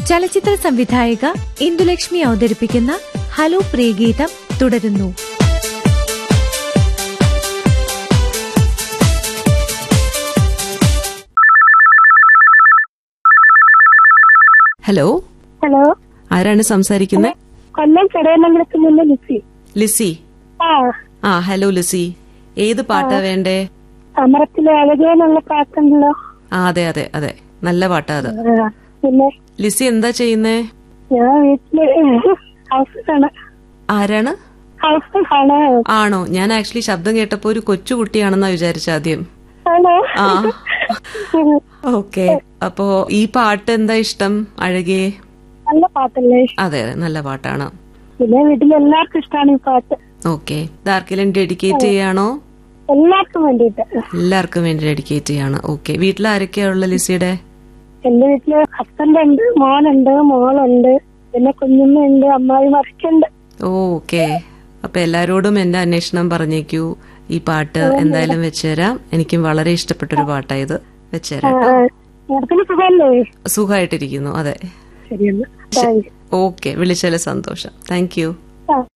ചലച്ചിത്ര സംവിധായിക ഇന്ദുലക്ഷ്മി അവതരിപ്പിക്കുന്ന ഹലോ പ്രിയഗീതം തുടരുന്നു ഹലോ ഹലോ ആരാണ് സംസാരിക്കുന്നത് കൊല്ലം ചടയമംഗലത്ത് നിന്ന് ലിസി ലിസി ആ ആ ഹലോ ലിസി ഏത് പാട്ടാ വേണ്ടേ അമരത്തിലെ അഴകേ എന്നുള്ള പാട്ടുണ്ടല്ലോ ആ അതെ അതെ അതെ നല്ല പാട്ടാ അത് ആ, പിന്നെ ലിസി എന്താ ചെയ്യുന്നേ ഞാൻ വീട്ടില് ഹൗസിലാണ് ആരാണ് ഹൗസിലാണ് ആണോ ഞാൻ ആക്ച്വലി ശബ്ദം കേട്ടപ്പോ ഒരു കൊച്ചു കുട്ടിയാണെന്നാ വിചാരിച്ച ആദ്യം ആണോ ആ ഓക്കെ അപ്പോ ഈ പാട്ട് എന്താ ഇഷ്ടം അഴകേ നല്ല പാട്ടല്ലേ അതെ അതെ നല്ല പാട്ടാണ് പിന്നെ വീട്ടിൽ എല്ലാവർക്കും ഇഷ്ടമാണ് ഈ പാട്ട് ഓക്കെ ഇതാർക്കെങ്കിലും ഡെഡിക്കേറ്റ് ചെയ്യാണോ എല്ലാവർക്കും വേണ്ടിയിട്ട് എല്ലാവർക്കും വേണ്ടി ഡെഡിക്കേറ്റ് ചെയ്യാണ് ഓക്കെ വീട്ടിൽ ആരൊക്കെയാ ഉള്ള ലിസിയുടെ എന്റെ വീട്ടില് ഹസ്ബൻഡ് ഉണ്ട് മോനുണ്ട് മോളുണ്ട് പിന്നെ കുഞ്ഞുമ്മയുണ്ട് അമ്മായി മറിക്കുണ്ട് ഓക്കെ അപ്പൊ എല്ലാരോടും എന്റെ അന്വേഷണം പറഞ്ഞേക്കൂ ഈ പാട്ട് എന്തായാലും വെച്ചുതരാം എനിക്കും വളരെ ഇഷ്ടപ്പെട്ടൊരു പാട്ടായത് വെച്ചുതരാം നേരത്തിന് സുഖമല്ലേ സുഖമായിട്ടിരിക്കുന്നു അതെ ശരിയെന്ന് താങ്ക് യു ഓക്കെ വിളിച്ചാല് സന്തോഷം താങ്ക് യു ആ